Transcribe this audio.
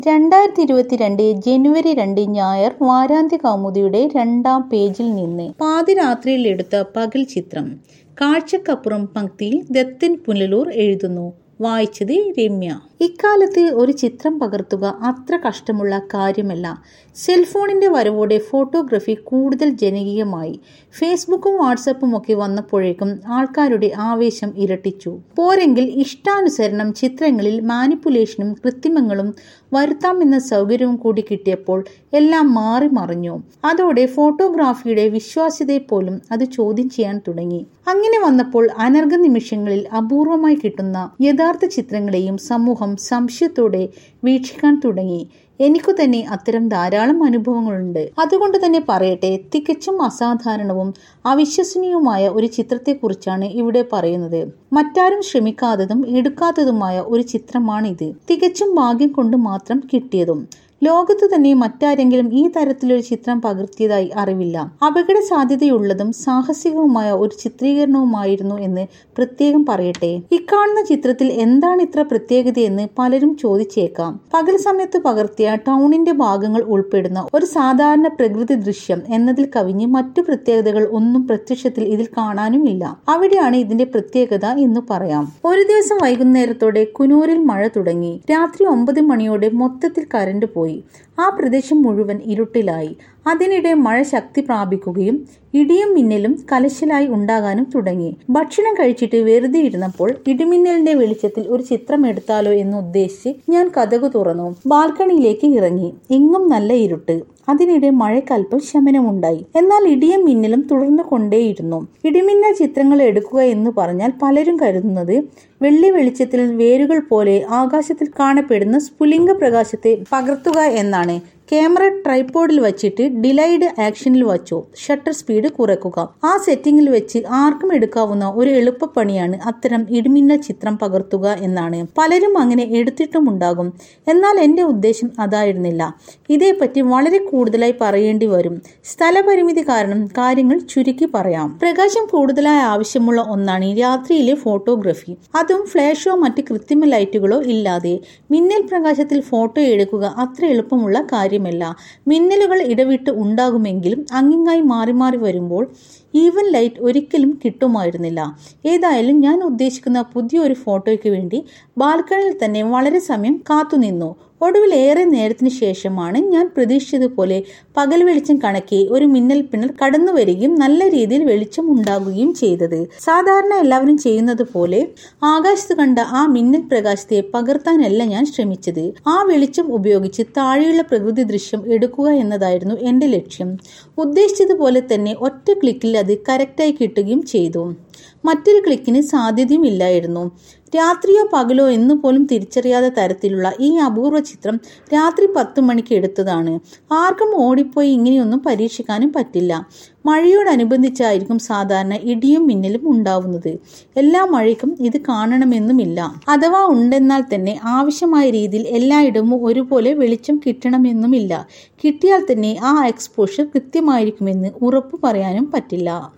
രണ്ടായിരത്തി ഇരുപത്തിരണ്ട് ജനുവരി രണ്ട് ഞായർ വാരാന്ത്യ കൗമുദിയുടെ രണ്ടാം പേജിൽ നിന്ന് പാതിരാത്രിയിൽ എടുത്ത പകൽ ചിത്രം കാഴ്ചക്കപ്പുറം പങ്ക്തിയിൽ ദത്തൻ പുനലൂർ എഴുതുന്നു വായിച്ചത് രമ്യ ഇക്കാലത്ത് ഒരു ചിത്രം പകർത്തുക അത്ര കഷ്ടമുള്ള കാര്യമല്ല സെൽഫോണിന്റെ വരവോടെ ഫോട്ടോഗ്രഫി കൂടുതൽ ജനകീയമായി ഫേസ്ബുക്കും വാട്സപ്പും ഒക്കെ വന്നപ്പോഴേക്കും ആൾക്കാരുടെ ആവേശം ഇരട്ടിച്ചു പോരെങ്കിൽ ഇഷ്ടാനുസരണം ചിത്രങ്ങളിൽ മാനിപ്പുലേഷനും കൃത്രിമങ്ങളും വരുത്താമെന്ന സൗകര്യവും കൂടി കിട്ടിയപ്പോൾ എല്ലാം മാറി മറിഞ്ഞു അതോടെ ഫോട്ടോഗ്രാഫിയുടെ വിശ്വാസ്യതയെ പോലും അത് ചോദ്യം ചെയ്യാൻ തുടങ്ങി അങ്ങനെ വന്നപ്പോൾ അനർഘ നിമിഷങ്ങളിൽ അപൂർവമായി കിട്ടുന്ന യഥാർത്ഥ ചിത്രങ്ങളെയും സമൂഹം സംശയത്തോടെ വീക്ഷിക്കാൻ തുടങ്ങി എനിക്കു തന്നെ അത്തരം ധാരാളം അനുഭവങ്ങളുണ്ട് അതുകൊണ്ട് തന്നെ പറയട്ടെ തികച്ചും അസാധാരണവും അവിശ്വസനീയവുമായ ഒരു ചിത്രത്തെക്കുറിച്ചാണ് ഇവിടെ പറയുന്നത് മറ്റാരും ശ്രമിക്കാത്തതും എടുക്കാത്തതുമായ ഒരു ചിത്രമാണിത് തികച്ചും ഭാഗ്യം കൊണ്ട് മാത്രം കിട്ടിയതും ലോകത്ത് തന്നെ മറ്റാരെങ്കിലും ഈ തരത്തിലൊരു ചിത്രം പകർത്തിയതായി അറിവില്ല അപകട സാധ്യതയുള്ളതും സാഹസികവുമായ ഒരു ചിത്രീകരണവുമായിരുന്നു എന്ന് പ്രത്യേകം പറയട്ടെ ഇക്കാണുന്ന ചിത്രത്തിൽ എന്താണ് ഇത്ര പ്രത്യേകതയെന്ന് പലരും ചോദിച്ചേക്കാം പകൽ സമയത്ത് പകർത്തിയ ടൗണിന്റെ ഭാഗങ്ങൾ ഉൾപ്പെടുന്ന ഒരു സാധാരണ പ്രകൃതി ദൃശ്യം എന്നതിൽ കവിഞ്ഞ് മറ്റു പ്രത്യേകതകൾ ഒന്നും പ്രത്യക്ഷത്തിൽ ഇതിൽ കാണാനുമില്ല അവിടെയാണ് ഇതിന്റെ പ്രത്യേകത എന്ന് പറയാം ഒരു ദിവസം വൈകുന്നേരത്തോടെ കുനൂരിൽ മഴ തുടങ്ങി രാത്രി ഒമ്പത് മണിയോടെ മൊത്തത്തിൽ കരണ്ട് പോയി ആ പ്രദേശം മുഴുവൻ ഇരുട്ടിലായി അതിനിടെ മഴ ശക്തി പ്രാപിക്കുകയും ഇടിയും മിന്നലും കലശലായി ഉണ്ടാകാനും തുടങ്ങി ഭക്ഷണം കഴിച്ചിട്ട് വെറുതെ ഇരുന്നപ്പോൾ ഇടിമിന്നലിന്റെ വെളിച്ചത്തിൽ ഒരു ചിത്രം എടുത്താലോ എന്ന് ഉദ്ദേശിച്ച് ഞാൻ കഥകു തുറന്നു ബാൽക്കണിയിലേക്ക് ഇറങ്ങി എങ്ങും നല്ല ഇരുട്ട് അതിനിടെ മഴക്കൽപ്പം ശമനമുണ്ടായി എന്നാൽ ഇടിയും മിന്നലും തുടർന്നു കൊണ്ടേയിരുന്നു ഇടിമിന്നൽ ചിത്രങ്ങൾ എടുക്കുക എന്ന് പറഞ്ഞാൽ പലരും കരുതുന്നത് വെള്ളി വെളിച്ചത്തിൽ വേരുകൾ പോലെ ആകാശത്തിൽ കാണപ്പെടുന്ന സ്ഫുലിംഗ പ്രകാശത്തെ പകർത്തുക എന്നാണ് ക്യാമറ ട്രൈപോഡിൽ വച്ചിട്ട് ഡിലൈഡ് ആക്ഷനിൽ വച്ചു ഷട്ടർ സ്പീഡ് കുറയ്ക്കുക ആ സെറ്റിംഗിൽ വെച്ച് ആർക്കും എടുക്കാവുന്ന ഒരു എളുപ്പപ്പണിയാണ് അത്തരം ഇടിമിന്നൽ ചിത്രം പകർത്തുക എന്നാണ് പലരും അങ്ങനെ എടുത്തിട്ടുമുണ്ടാകും എന്നാൽ എന്റെ ഉദ്ദേശം അതായിരുന്നില്ല ഇതേപ്പറ്റി വളരെ കൂടുതലായി പറയേണ്ടി വരും സ്ഥലപരിമിതി കാരണം കാര്യങ്ങൾ ചുരുക്കി പറയാം പ്രകാശം കൂടുതലായി ആവശ്യമുള്ള ഒന്നാണ് രാത്രിയിലെ ഫോട്ടോഗ്രഫി അതും ഫ്ലാഷോ മറ്റ് കൃത്രിമ ലൈറ്റുകളോ ഇല്ലാതെ മിന്നൽ പ്രകാശത്തിൽ ഫോട്ടോ എടുക്കുക അത്ര എളുപ്പമുള്ള കാര്യമല്ല മിന്നലുകൾ ഇടവിട്ട് ഉണ്ടാകുമെങ്കിലും അങ്ങിങ്ങായി മാറി മാറി വരുമ്പോൾ ഈവൻ ലൈറ്റ് ഒരിക്കലും കിട്ടുമായിരുന്നില്ല ഏതായാലും ഞാൻ ഉദ്ദേശിക്കുന്ന പുതിയൊരു ഫോട്ടോയ്ക്ക് വേണ്ടി ബാൽക്കണിയിൽ തന്നെ വളരെ സമയം കാത്തുനിന്നു ഒടുവിൽ ഏറെ നേരത്തിന് ശേഷമാണ് ഞാൻ പ്രതീക്ഷിച്ചതുപോലെ പകൽ വെളിച്ചം കണക്കി ഒരു മിന്നൽ പിന്നൽ കടന്നു വരികയും നല്ല രീതിയിൽ വെളിച്ചം ഉണ്ടാകുകയും ചെയ്തത് സാധാരണ എല്ലാവരും ചെയ്യുന്നത് പോലെ ആകാശത്ത് കണ്ട ആ മിന്നൽ പ്രകാശത്തെ പകർത്താനല്ല ഞാൻ ശ്രമിച്ചത് ആ വെളിച്ചം ഉപയോഗിച്ച് താഴെയുള്ള പ്രകൃതി ദൃശ്യം എടുക്കുക എന്നതായിരുന്നു എന്റെ ലക്ഷ്യം ഉദ്ദേശിച്ചതുപോലെ തന്നെ ഒറ്റ ക്ലിക്കിൽ അത് കറക്റ്റായി കിട്ടുകയും ചെയ്തു മറ്റൊരു ക്ലിക്കിന് സാധ്യതയും ഇല്ലായിരുന്നു രാത്രിയോ പകലോ എന്ന് പോലും തിരിച്ചറിയാത്ത തരത്തിലുള്ള ഈ അപൂർവ ചിത്രം രാത്രി പത്ത് മണിക്ക് എടുത്തതാണ് ആർക്കും ഓടിപ്പോയി ഇങ്ങനെയൊന്നും പരീക്ഷിക്കാനും പറ്റില്ല മഴയോടനുബന്ധിച്ചായിരിക്കും സാധാരണ ഇടിയും മിന്നലും ഉണ്ടാവുന്നത് എല്ലാ മഴയ്ക്കും ഇത് കാണണമെന്നുമില്ല അഥവാ ഉണ്ടെന്നാൽ തന്നെ ആവശ്യമായ രീതിയിൽ എല്ലായിടവും ഒരുപോലെ വെളിച്ചം കിട്ടണമെന്നുമില്ല കിട്ടിയാൽ തന്നെ ആ എക്സ്പോഷർ കൃത്യമായിരിക്കുമെന്ന് ഉറപ്പു പറയാനും പറ്റില്ല